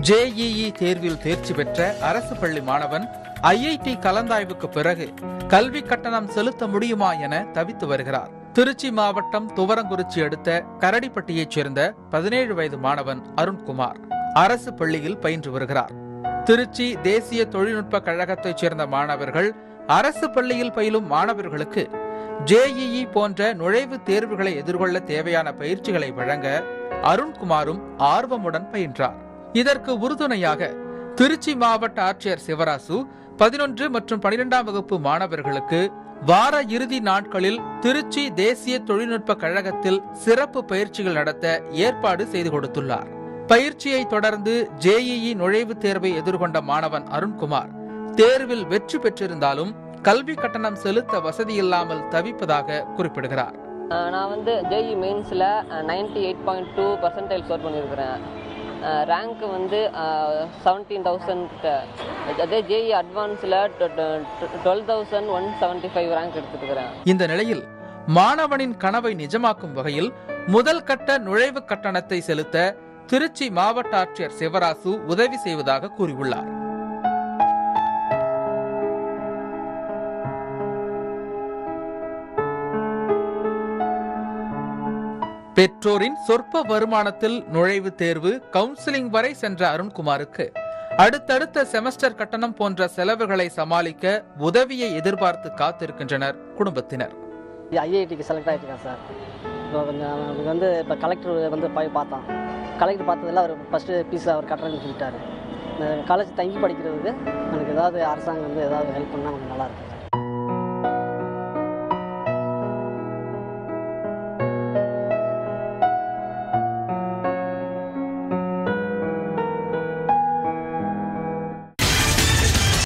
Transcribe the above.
JEE தேர்வில் தேர்ச்சி பெற்ற அரசு பள்ளி மாணவன் ஐஐடி கலந்தாய்வுக்கு பிறகு கல்வி கட்டணம் செலுத்த முடியுமா என தவித்து வருகிறார் திருச்சி மாவட்டம் துவரங்குறிச்சி அடுத்த கரடிப்பட்டியைச் சேர்ந்த பதினேழு வயது மாணவன் அருண்குமார் அரசு பள்ளியில் பயின்று வருகிறார் திருச்சி தேசிய தொழில்நுட்ப கழகத்தைச் சேர்ந்த மாணவர்கள் அரசு பள்ளியில் பயிலும் மாணவர்களுக்கு ஜேஇஇ போன்ற நுழைவுத் தேர்வுகளை எதிர்கொள்ள தேவையான பயிற்சிகளை வழங்க அருண்குமாரும் ஆர்வமுடன் பயின்றார் இதற்கு உறுதுணையாக திருச்சி மாவட்ட ஆட்சியர் சிவராசு பதினொன்று மற்றும் பனிரெண்டாம் வகுப்பு மாணவர்களுக்கு வார இறுதி நாட்களில் திருச்சி தேசிய தொழில்நுட்ப கழகத்தில் சிறப்பு பயிற்சிகள் நடத்த ஏற்பாடு செய்து கொடுத்துள்ளார் பயிற்சியை தொடர்ந்து ஜேஇஇ நுழைவுத் தேர்வை எதிர்கொண்ட மாணவன் அருண்குமார் தேர்வில் வெற்றி பெற்றிருந்தாலும் கல்வி கட்டணம் செலுத்த வசதியில்லாமல் தவிப்பதாக குறிப்பிடுகிறார் அஹ் நான் வந்து ஜேஇ மெயின்ஸில் ninety eight point two percentage score பண்ணியிருக்கிறேன் ரேங்க் வந்து செவன்டீன் தௌசண்ட் அதே ஜேஇ அட்வான்ஸில் twelve thousand one seventy five rank எடுத்துருக்கிறேன் இந்த நிலையில் மாணவனின் கனவை நிஜமாக்கும் வகையில் முதல் கட்ட நுழைவு கட்டணத்தை செலுத்த திருச்சி மாவட்ட ஆட்சியர் சிவராசு உதவி செய்வதாக கூறியுள்ளார் பெற்றோரின் சொற்ப வருமானத்தில் நுழைவுத் தேர்வு கவுன்சிலிங் வரை சென்ற அருண்குமாருக்கு அடுத்தடுத்த செமஸ்டர் கட்டணம் போன்ற செலவுகளை சமாளிக்க உதவியை எதிர்பார்த்து காத்திருக்கின்றனர் குடும்பத்தினர் ஐஐடிக்கு செலக்ட் ஆகிருக்கேன் சார் இப்போ கொஞ்சம் அவனுக்கு வந்து இப்போ கலெக்டர் வந்து போய் பார்த்தான் கலெக்டர் பார்த்ததில் அவர் ஃபஸ்ட்டு ஃபீஸ் அவர் கட்டுறேன்னு சொல்லிட்டாரு இந்த காலேஜ் தங்கி படிக்கிறதுக்கு எனக்கு ஏதாவது அரசாங்கம் வந்து ஏதாவது ஹெல்ப் பண்ணால் கொஞ்சம் நல்லா இருக்கும்